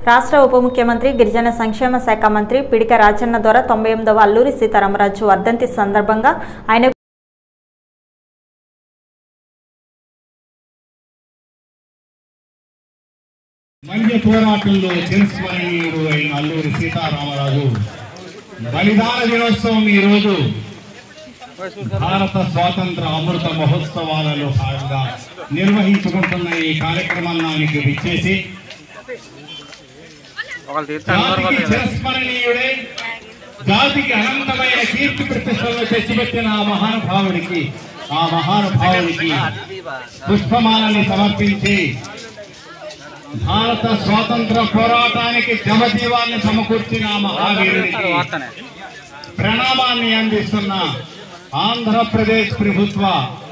రాష్ట్ర ఉప ముఖ్యమంత్రి గిరిజన సంక్షేమ శాఖ మంత్రి పిడిక రాజన్న ద్వారా తొంభై ఎనిమిదవ అల్లూరి సీతారామరాజు వర్ధంతి సందర్భంగా ఆయన మధ్య పోరాటంలో చిరస్మరణీయుడు అయిన అల్లూరి సీతారామరాజు బలిదాన దినోత్సవం ఈ రోజు భారత స్వాతంత్ర అమృత మహోత్సవాలలో భాగంగా నిర్వహించుకుంటున్న ఈ కార్యక్రమానికి విచ్చేసి ఒకళ్ళు తీర్థం జాతికి చిరస్మరణీయుడై జాతికి అనంతమైన కీర్తి ప్రతిష్టలను తెచ్చిపెట్టిన ఆ మహానుభావుడికి ఆ మహానుభావుడికి పుష్పమాలని సమర్పించి భారత స్వాతంత్ర పోరాటానికి జవజీవాన్ని సమకూర్చిన ఆ మహావీరుడికి వార్తనే ప్రణామాన్ని అందిస్తున్న ఆంధ్రప్రదేశ్ ప్రభుత్వ